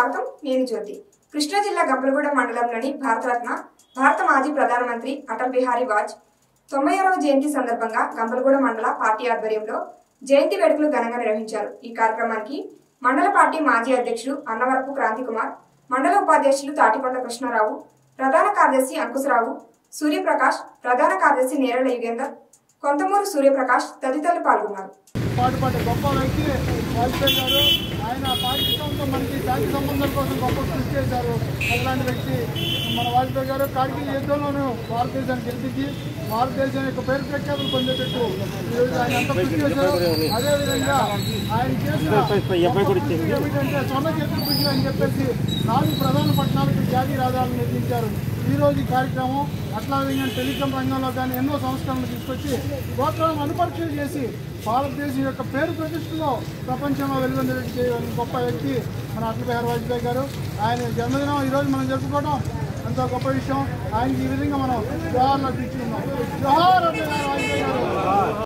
స్వాగతం నేను జ్యోతి కృష్ణా జిల్లా గంపలగూడ మండలంలోని భారతరత్న భారత మాజీ ప్రధానమంత్రి అటల్ బిహారీ వాజ్ తొంభై ఆరవ జయంతి సందర్భంగా గంపలగూడ మండల పార్టీ ఆధ్వర్యంలో జయంతి వేడుకలు ఘనంగా నిర్వహించారు ఈ కార్యక్రమానికి మండల పార్టీ మాజీ అధ్యక్షుడు అన్నవరపు క్రాంతికుమార్ మండల ఉపాధ్యక్షులు తాటికొండ కృష్ణారావు ప్రధాన కార్యదర్శి అంకుశరావు సూర్యప్రకాష్ ప్రధాన కార్యదర్శి నేరళ యుగేందర్ కొంతమూరు సూర్యప్రకాష్ తదితరులు పాల్గొన్నారు పాటుపడే గొప్ప వ్యక్తి వాజ్పేయి గారు ఆయన పాకిస్తాన్తో మనకి శాంతి సంబంధాల కోసం గొప్ప కృషి చేశారు అలాంటి వ్యక్తి మన వాజ్పేయి గారు కార్గిల్ యుద్ధంలోనూ భారతదేశాన్ని గెలిపించి భారతదేశం యొక్క పేరు ప్రఖ్యాతులు పొందేటట్టు ఈరోజు ఆయన ఎంత కృషి చేశారు అదేవిధంగా ఆయన చేసిన గొప్ప కృషి ఏమిటంటే స్వర్ణ చరిత్ర కృషి అని చెప్పేసి నాలుగు ప్రధాన పట్టణాలకు జాతీయ రహదారులు నిర్మించారు ఈ రోజు ఈ కార్యక్రమం అట్లాగే టెలికాం రంగంలో కానీ ఎన్నో సంస్కరణలు తీసుకొచ్చి గోత్రాలను అనుపరీక్షలు చేసి భారతదేశం యొక్క పేరు ప్రతిష్టలో ప్రపంచంలో వెలుగొందేటట్టు చేయగలిగిన గొప్ప వ్యక్తి మన అటల్ బిహారీ వాజ్పేయి గారు ఆయన జన్మదినం ఈరోజు మనం జరుపుకోవడం ఎంతో గొప్ప విషయం ఆయనకి ఈ విధంగా మనం జోహార్లు అర్పించుకున్నాం జోహార్ అటల్ బిహారీ వాజ్పేయి గారు